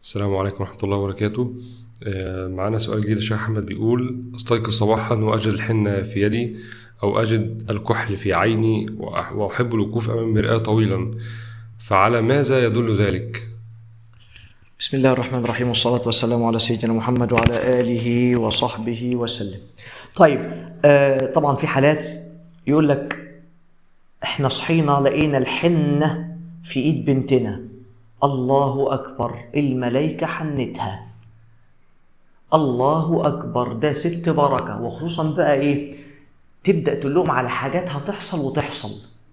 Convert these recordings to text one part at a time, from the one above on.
السلام عليكم ورحمة الله وبركاته آه، معانا سؤال جديد الشيخ أحمد بيقول أستيقظ صباحا وأجد الحنة في يدي أو أجد الكحل في عيني وأح- وأحب الوقوف أمام المرآة طويلا فعلى ماذا يدل ذلك؟ بسم الله الرحمن الرحيم والصلاة والسلام على سيدنا محمد وعلى آله وصحبه وسلم طيب آه طبعا في حالات يقول لك احنا صحينا لقينا الحنة في ايد بنتنا الله أكبر الملايكة حنتها الله أكبر ده ست بركة وخصوصا بقى ايه تبدأ تقول لهم على حاجات هتحصل وتحصل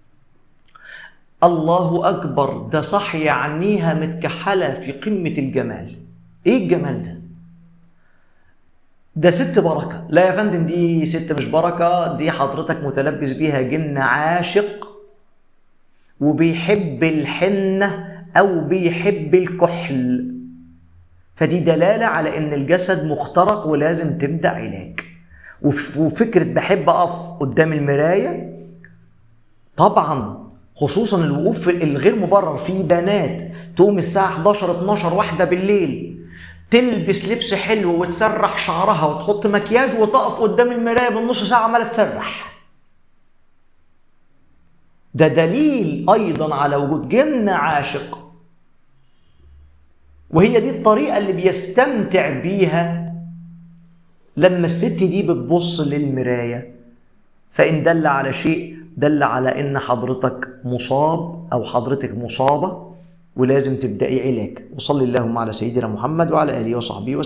الله أكبر ده صح يعنيها متكحلة في قمة الجمال إيه الجمال ده؟ ده ست بركة لا يا فندم دي ست مش بركة دي حضرتك متلبس بيها جن عاشق وبيحب الحنة أو بيحب الكحل فدي دلالة على إن الجسد مخترق ولازم تبدأ علاج وف- وفكرة بحب أقف قدام المراية طبعا خصوصا الوقوف في الغير مبرر في بنات تقوم الساعة 11 12 واحدة بالليل تلبس لبس حلو وتسرح شعرها وتحط مكياج وتقف قدام المراية بالنص ساعة عمالة تسرح ده دليل أيضا على وجود جن عاشق وهي دي الطريقة اللي بيستمتع بيها لما الست دي بتبص للمراية فإن دل على شيء دل على إن حضرتك مصاب أو حضرتك مصابة ولازم تبدأي علاج وصلي اللهم على سيدنا محمد وعلى آله وصحبه وسلم